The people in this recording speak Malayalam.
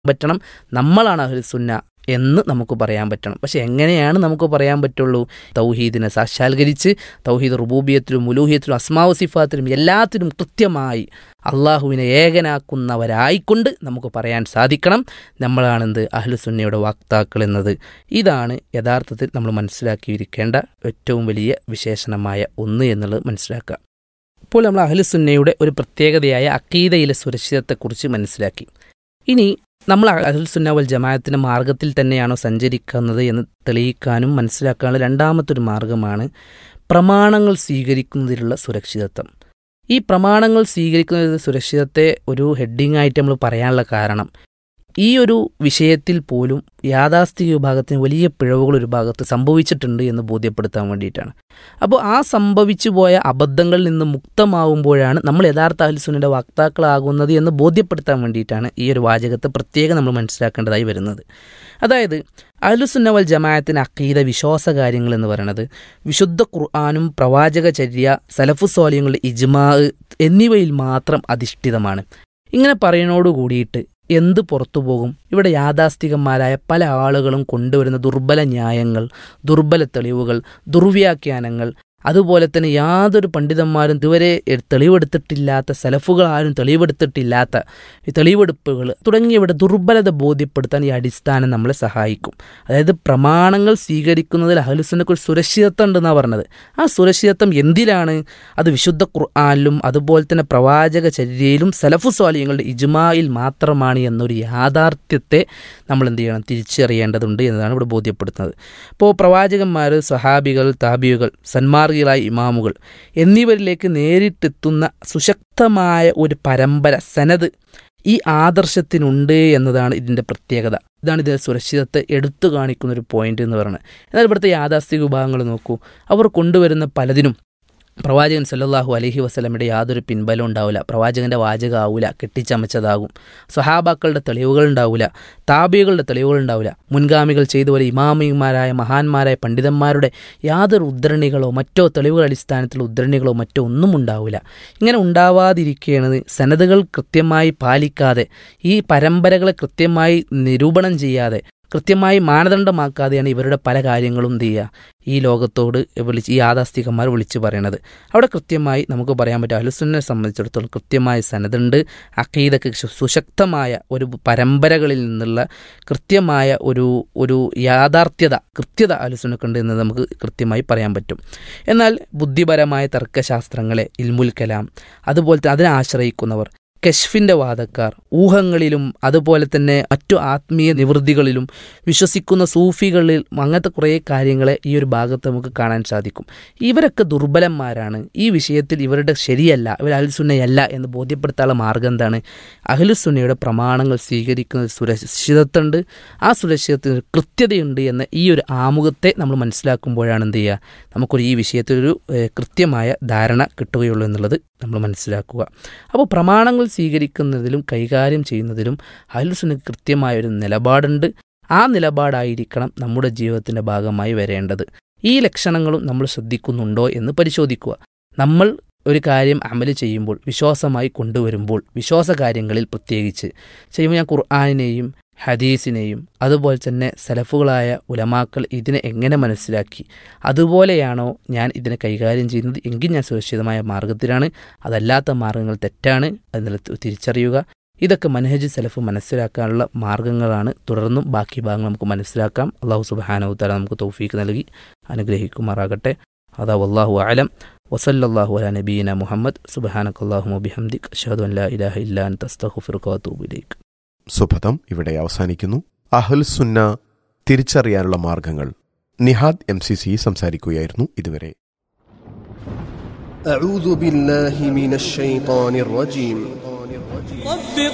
പറ്റണം നമ്മളാണ് അഹ്ലു സുന്ന എന്ന് നമുക്ക് പറയാൻ പറ്റണം പക്ഷെ എങ്ങനെയാണ് നമുക്ക് പറയാൻ പറ്റുള്ളൂ തൗഹീദിനെ സാക്ഷാത്കരിച്ച് തൗഹീദ് റുബൂബിയത്തിലും മുലൂഹിയത്തിലും അസ്മാവ് സിഫാത്തിലും എല്ലാത്തിലും കൃത്യമായി അള്ളാഹുവിനെ ഏകനാക്കുന്നവരായിക്കൊണ്ട് നമുക്ക് പറയാൻ സാധിക്കണം നമ്മളാണെന്ത് അഹ്ലുസുന്നയുടെ വാക്താക്കൾ എന്നത് ഇതാണ് യഥാർത്ഥത്തിൽ നമ്മൾ മനസ്സിലാക്കിയിരിക്കേണ്ട ഏറ്റവും വലിയ വിശേഷണമായ ഒന്ന് എന്നുള്ളത് മനസ്സിലാക്കുക ഇപ്പോൾ നമ്മൾ അഹ്ലുസുന്നയുടെ ഒരു പ്രത്യേകതയായ അക്കീദയിലെ സുരക്ഷിതത്വത്തെക്കുറിച്ച് മനസ്സിലാക്കി ഇനി നമ്മൾ അഹ്ലുസുന്ന വൽ ജമാഅത്തിൻ്റെ മാർഗത്തിൽ തന്നെയാണോ സഞ്ചരിക്കുന്നത് എന്ന് തെളിയിക്കാനും മനസ്സിലാക്കാനുള്ള രണ്ടാമത്തെ ഒരു മാർഗമാണ് പ്രമാണങ്ങൾ സ്വീകരിക്കുന്നതിലുള്ള സുരക്ഷിതത്വം ഈ പ്രമാണങ്ങൾ സ്വീകരിക്കുന്ന സുരക്ഷിതത്തെ ഒരു ഹെഡിങ് ആയിട്ട് നമ്മൾ പറയാനുള്ള കാരണം ഈ ഒരു വിഷയത്തിൽ പോലും യാഥാസ്ഥിക വിഭാഗത്തിന് വലിയ പിഴവുകൾ ഒരു ഭാഗത്ത് സംഭവിച്ചിട്ടുണ്ട് എന്ന് ബോധ്യപ്പെടുത്താൻ വേണ്ടിയിട്ടാണ് അപ്പോൾ ആ സംഭവിച്ചു പോയ അബദ്ധങ്ങളിൽ നിന്ന് മുക്തമാവുമ്പോഴാണ് നമ്മൾ യഥാർത്ഥ അഹ്ലുസുന്നയുടെ വക്താക്കളാകുന്നത് എന്ന് ബോധ്യപ്പെടുത്താൻ വേണ്ടിയിട്ടാണ് ഈ ഒരു വാചകത്തെ പ്രത്യേകം നമ്മൾ മനസ്സിലാക്കേണ്ടതായി വരുന്നത് അതായത് അഹ്ലുസുന്ന വൽ ജമാഅത്തിന് അക്കീത വിശ്വാസ കാര്യങ്ങൾ എന്ന് പറയുന്നത് വിശുദ്ധ ഖുർആാനും പ്രവാചകചര്യ സലഫു സ്വാലിയങ്ങളുടെ ഇജ്മാ എന്നിവയിൽ മാത്രം അധിഷ്ഠിതമാണ് ഇങ്ങനെ പറയുന്നതോട് കൂടിയിട്ട് എന്ത് പുറത്തു പോകും ഇവിടെ യാഥാസ്ഥികന്മാരായ പല ആളുകളും കൊണ്ടുവരുന്ന ദുർബല ന്യായങ്ങൾ ദുർബല തെളിവുകൾ ദുർവ്യാഖ്യാനങ്ങൾ അതുപോലെ തന്നെ യാതൊരു പണ്ഡിതന്മാരും ഇതുവരെ തെളിവെടുത്തിട്ടില്ലാത്ത സെലഫുകൾ ആരും തെളിവെടുത്തിട്ടില്ലാത്ത ഈ തെളിവെടുപ്പുകൾ തുടങ്ങിയവിടെ ദുർബലത ബോധ്യപ്പെടുത്താൻ ഈ അടിസ്ഥാനം നമ്മളെ സഹായിക്കും അതായത് പ്രമാണങ്ങൾ സ്വീകരിക്കുന്നതിൽ അഹലുസുന്നക്ക് ഒരു സുരക്ഷിതത്വം ഉണ്ടെന്നാണ് പറഞ്ഞത് ആ സുരക്ഷിതത്വം എന്തിലാണ് അത് വിശുദ്ധ ഖുർആാനിലും അതുപോലെ തന്നെ പ്രവാചക ചര്യയിലും സലഫു സ്വാലിയങ്ങളുടെ ഇജ്മായിൽ മാത്രമാണ് എന്നൊരു യാഥാർത്ഥ്യത്തെ നമ്മൾ എന്ത് ചെയ്യണം തിരിച്ചറിയേണ്ടതുണ്ട് എന്നതാണ് ഇവിടെ ബോധ്യപ്പെടുത്തുന്നത് ഇപ്പോൾ പ്രവാചകന്മാർ സഹാബികൾ താബിയുകൾ സന്മാർഗികളായ ഇമാമുകൾ എന്നിവരിലേക്ക് നേരിട്ടെത്തുന്ന സുശക്തമായ ഒരു പരമ്പര സനത് ഈ ആദർശത്തിനുണ്ട് എന്നതാണ് ഇതിൻ്റെ പ്രത്യേകത ഇതാണ് ഇതിൻ്റെ സുരക്ഷിതത്തെ എടുത്തു കാണിക്കുന്ന ഒരു പോയിന്റ് എന്ന് പറയുന്നത് എന്നാൽ ഇവിടുത്തെ യാഥാസ്ഥിക വിഭാഗങ്ങൾ നോക്കൂ അവർ കൊണ്ടുവരുന്ന പലതിനും പ്രവാചകൻ സല്ലല്ലാഹു അലഹി വസ്ലമിയുടെ യാതൊരു പിൻബലം ഉണ്ടാവില്ല പ്രവാചകൻ്റെ വാചകമാവില്ല കെട്ടിച്ചമച്ചതാകും സഹാബാക്കളുടെ തെളിവുകൾ ഉണ്ടാവില്ല താബികളുടെ തെളിവുകൾ ഉണ്ടാവില്ല മുൻഗാമികൾ ചെയ്ത പോലെ ഇമാമിമാരായ മഹാന്മാരായ പണ്ഡിതന്മാരുടെ യാതൊരു ഉദ്ധരണികളോ മറ്റോ തെളിവുകൾ അടിസ്ഥാനത്തിലുള്ള ഉദ്ധരണികളോ മറ്റോ ഒന്നും ഉണ്ടാവില്ല ഇങ്ങനെ ഉണ്ടാവാതിരിക്കുകയാണ് സനതുകൾ കൃത്യമായി പാലിക്കാതെ ഈ പരമ്പരകളെ കൃത്യമായി നിരൂപണം ചെയ്യാതെ കൃത്യമായി മാനദണ്ഡമാക്കാതെയാണ് ഇവരുടെ പല കാര്യങ്ങളും എന്ത് ചെയ്യുക ഈ ലോകത്തോട് വിളിച്ച് ഈ യാഥാസ്ഥികന്മാർ വിളിച്ചു പറയണത് അവിടെ കൃത്യമായി നമുക്ക് പറയാൻ പറ്റും അലുസുനെ സംബന്ധിച്ചിടത്തോളം കൃത്യമായ സനതുണ്ട് അക്കീദക്ക് സുശക്തമായ ഒരു പരമ്പരകളിൽ നിന്നുള്ള കൃത്യമായ ഒരു ഒരു യാഥാർത്ഥ്യത കൃത്യത അലുസുനക്കുണ്ട് എന്ന് നമുക്ക് കൃത്യമായി പറയാൻ പറ്റും എന്നാൽ ബുദ്ധിപരമായ തർക്കശാസ്ത്രങ്ങളെ ഇൽമുൽ കലാം അതുപോലത്തെ അതിനെ ആശ്രയിക്കുന്നവർ കശ്ഫിൻ്റെ വാദക്കാർ ഊഹങ്ങളിലും അതുപോലെ തന്നെ മറ്റു ആത്മീയ നിവൃത്തികളിലും വിശ്വസിക്കുന്ന സൂഫികളിൽ അങ്ങനത്തെ കുറേ കാര്യങ്ങളെ ഈ ഒരു ഭാഗത്ത് നമുക്ക് കാണാൻ സാധിക്കും ഇവരൊക്കെ ദുർബലന്മാരാണ് ഈ വിഷയത്തിൽ ഇവരുടെ ശരിയല്ല ഇവർ അഹ്ലുസുന്നയല്ല എന്ന് ബോധ്യപ്പെടുത്താനുള്ള മാർഗം എന്താണ് അഹ്ലുസുന്നയുടെ പ്രമാണങ്ങൾ സ്വീകരിക്കുന്ന സുരക്ഷിതത്വമുണ്ട് ആ സുരക്ഷിതത്വത്തിന് കൃത്യതയുണ്ട് എന്ന ഈ ഒരു ആമുഖത്തെ നമ്മൾ മനസ്സിലാക്കുമ്പോഴാണ് എന്ത് ചെയ്യുക നമുക്കൊരു ഈ വിഷയത്തിലൊരു കൃത്യമായ ധാരണ കിട്ടുകയുള്ളൂ എന്നുള്ളത് നമ്മൾ മനസ്സിലാക്കുക അപ്പോൾ പ്രമാണങ്ങൾ സ്വീകരിക്കുന്നതിലും കൈകാര്യം ചെയ്യുന്നതിലും അഹ്ലുസുന്നക്ക് കൃത്യമായ ഒരു നിലപാടുണ്ട് ആ നിലപാടായിരിക്കണം നമ്മുടെ ജീവിതത്തിൻ്റെ ഭാഗമായി വരേണ്ടത് ഈ ലക്ഷണങ്ങളും നമ്മൾ ശ്രദ്ധിക്കുന്നുണ്ടോ എന്ന് പരിശോധിക്കുക നമ്മൾ ഒരു കാര്യം അമല് ചെയ്യുമ്പോൾ വിശ്വാസമായി കൊണ്ടുവരുമ്പോൾ വിശ്വാസ കാര്യങ്ങളിൽ പ്രത്യേകിച്ച് ചെയ്യുമ്പോൾ ഞാൻ ഖുർആാനിനെയും ഹദീസിനെയും അതുപോലെ തന്നെ സലഫുകളായ ഉലമാക്കൾ ഇതിനെ എങ്ങനെ മനസ്സിലാക്കി അതുപോലെയാണോ ഞാൻ ഇതിനെ കൈകാര്യം ചെയ്യുന്നത് എങ്കിൽ ഞാൻ സുരക്ഷിതമായ മാർഗത്തിലാണ് അതല്ലാത്ത മാർഗങ്ങൾ തെറ്റാണ് അതിൽ തിരിച്ചറിയുക ഇതൊക്കെ മനഹജ് സലഫ് മനസ്സിലാക്കാനുള്ള മാർഗങ്ങളാണ് തുടർന്നും ബാക്കി ഭാഗങ്ങൾ നമുക്ക് മനസ്സിലാക്കാം അള്ളാഹു സുബാനവുത്താല നമുക്ക് തൗഫീക്ക് നൽകി അനുഗ്രഹിക്കുമാറാകട്ടെ അതാ വല്ലാഹു ആലം വസല്ലാഹു അല നബീന മുഹമ്മദ് സുബാനക്കല്ലാഹു മബിഹംദിക് അഷഹദു അല്ലാ ഇലാഹ ഇല്ലാൻ തസ്തഖുഫിർഖാത്തൂബിലേക്ക് സുഭതം ഇവിടെ അവസാനിക്കുന്നു അഹുൽസുന്ന തിരിച്ചറിയാനുള്ള മാർഗങ്ങൾ നിഹാദ് എം സി സി സംസാരിക്കുകയായിരുന്നു ഇതുവരെ أعوذ بالله من الشيطان الرجيم